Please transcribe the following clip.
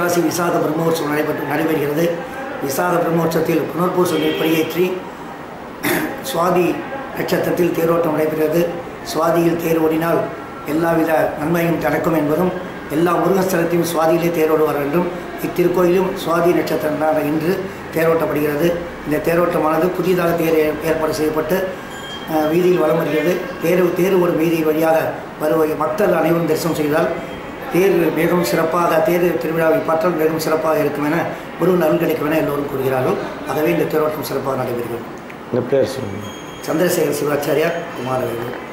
வைகாசி விசாக பிரம்மோற்சவம் நடைபெற்று நடைபெறுகிறது விசாக பிரம்மோற்சவத்தில் புனர்பூசத்தை கொடியேற்றி சுவாதி நட்சத்திரத்தில் தேரோட்டம் நடைபெறுகிறது சுவாதியில் தேர் ஓடினால் எல்லாவித நன்மையும் நடக்கும் என்பதும் எல்லா முருகஸ்தலத்தையும் சுவாதியிலே தேரோடுவார் என்றும் இத்திருக்கோயிலும் சுவாதி நட்சத்திரனாக இன்று தேரோட்டப்படுகிறது இந்த தேரோட்டமானது புதிதாக தேர் ஏ- ஏற்பாடு செய்யப்பட்டு அஹ், வீதியில் வலம் வருகிறது தேர் தேர் ஒரு வீதி வழியாக வருவ மக்கள் அனைவரும் தரிசனம் செய்தால் தேர் மிகவும் சிறப்பாக தேர் திருவிழாவை பார்த்தால் மிகவும் சிறப்பாக இருக்கும் என முருகன் அருள் கிடைக்கும் என எல்லோரும் கூறுகிறார்கள் ஆகவே இந்த தேரோட்டம் சிறப்பாக நடைபெறுகிறது உங்கள் பேர் சொல்லுங்கள் சந்திரசேகர் சிவாச்சாரியார் குமாரவேலு